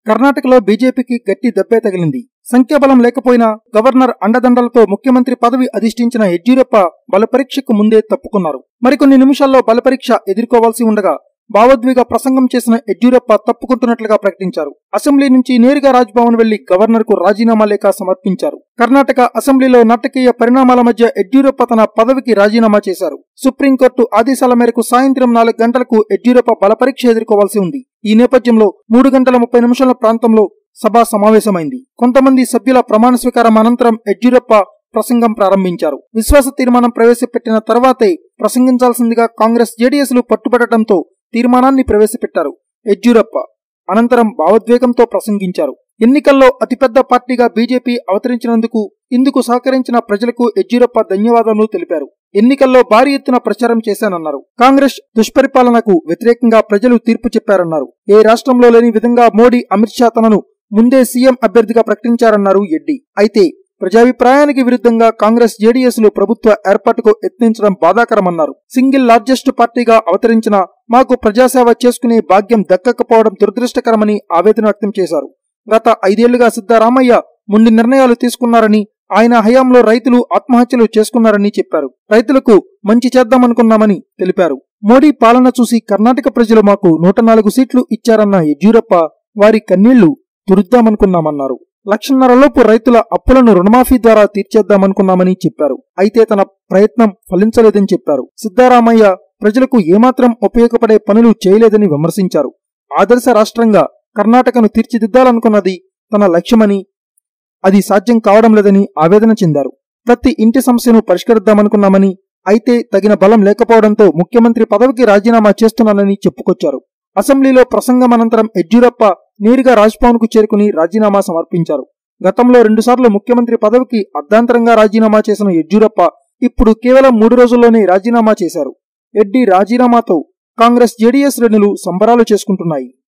కర్ణాటకలో బీజేపీకి గట్టి దెబ్బే తగిలింది సంఖ్యాబలం లేకపోయినా గవర్నర్ అండదండలతో ముఖ్యమంత్రి పదవి అధిష్ఠించిన యడ్యూరప్ప బలపరీక్షకు ముందే తప్పుకున్నారు మరికొన్ని నిమిషాల్లో బలపరీక్ష ఎదుర్కోవాల్సి ఉండగా భావోద్వేగ ప్రసంగం చేసిన యడ్యూరప్ప తప్పుకుంటున్నట్లుగా ప్రకటించారు అసెంబ్లీ నుంచి నేరుగా రాజ్భవన్ వెళ్లి గవర్నర్ కు రాజీనామా లేఖ సమర్పించారు కర్ణాటక అసెంబ్లీలో నాటకీయ పరిణామాల మధ్య యడ్యూరప్ప తన పదవికి రాజీనామా చేశారు సుప్రీంకోర్టు ఆదేశాల మేరకు సాయంత్రం నాలుగు గంటలకు యడ్యూరప్ప బలపరీక్ష ఎదుర్కోవాల్సి ఉంది ఈ నేపథ్యంలో మూడు గంటల ముప్పై నిమిషాల ప్రాంతంలో సభ సమావేశమైంది కొంతమంది సభ్యుల ప్రమాణ స్వీకారం అనంతరం యడ్యూరప్ప ప్రసంగం ప్రారంభించారు విశ్వాస తీర్మానం ప్రవేశపెట్టిన తర్వాతే ప్రసంగించాల్సిందిగా కాంగ్రెస్ జేడీఎస్లు పట్టుబడటంతో తీర్మానాన్ని ప్రవేశపెట్టారు యడ్యూరప్ప అనంతరం భావోద్వేగంతో ప్రసంగించారు ఎన్నికల్లో అతిపెద్ద పార్టీగా బీజేపీ అవతరించినందుకు ఇందుకు సహకరించిన ప్రజలకు యడ్యూరప్ప ధన్యవాదాలు తెలిపారు ఎన్నికల్లో భారీ ఎత్తున ప్రచారం చేశానన్నారు కాంగ్రెస్ దుష్పరిపాలనకు వ్యతిరేకంగా ప్రజలు తీర్పు చెప్పారన్నారు ఏ రాష్ట్రంలో లేని విధంగా మోడీ అమిత్ షా తనను ముందే సీఎం అభ్యర్థిగా ప్రకటించారన్నారు ఎడ్డి అయితే ప్రజాభిప్రాయానికి విరుద్ధంగా కాంగ్రెస్ జేడీఎస్లు ప్రభుత్వ ఏర్పాటుకు యత్నించడం బాధాకరమన్నారు సింగిల్ లార్జెస్ట్ పార్టీగా అవతరించిన మాకు ప్రజాసేవ చేసుకునే భాగ్యం దక్కకపోవడం దురదృష్టకరమని ఆవేదన వ్యక్తం చేశారు గత ఐదేళ్లుగా సిద్ధరామయ్య ముందు నిర్ణయాలు తీసుకున్నారని ఆయన హయాంలో రైతులు ఆత్మహత్యలు చేసుకున్నారని చెప్పారు రైతులకు మంచి చేద్దామనుకున్నామని తెలిపారు మోడీ పాలన చూసి కర్ణాటక ప్రజలు మాకు నూట నాలుగు సీట్లు ఇచ్చారన్న యడ్యూరప్ప వారి కన్నీళ్లు తురుద్దామనుకున్నామన్నారు లక్షన్నరలోపు రైతుల అప్పులను రుణమాఫీ ద్వారా తీర్చేద్దామనుకున్నామని చెప్పారు అయితే తన ప్రయత్నం ఫలించలేదని చెప్పారు సిద్ధారామయ్య ప్రజలకు ఏమాత్రం ఉపయోగపడే పనులు చేయలేదని విమర్శించారు ఆదర్శ రాష్ట్రంగా కర్ణాటకను తీర్చిదిద్దాలనుకున్నది తన లక్ష్యమని అది సాధ్యం కావడం లేదని ఆవేదన చెందారు ప్రతి ఇంటి సమస్యను పరిష్కరిద్దామనుకున్నామని అయితే తగిన బలం లేకపోవడంతో ముఖ్యమంత్రి పదవికి రాజీనామా చేస్తున్నానని చెప్పుకొచ్చారు అసెంబ్లీలో ప్రసంగం అనంతరం యడ్యూరప్ప నేరుగా రాజ్భవన్ కు చేరుకుని రాజీనామా సమర్పించారు గతంలో రెండుసార్లు ముఖ్యమంత్రి పదవికి అర్ధాంతరంగా రాజీనామా చేసిన యడ్యూరప్ప ఇప్పుడు కేవలం మూడు రోజుల్లోనే రాజీనామా చేశారు ఎడ్డి రాజీనామాతో కాంగ్రెస్ జేడీఎస్ శ్రేణులు సంబరాలు చేసుకుంటున్నాయి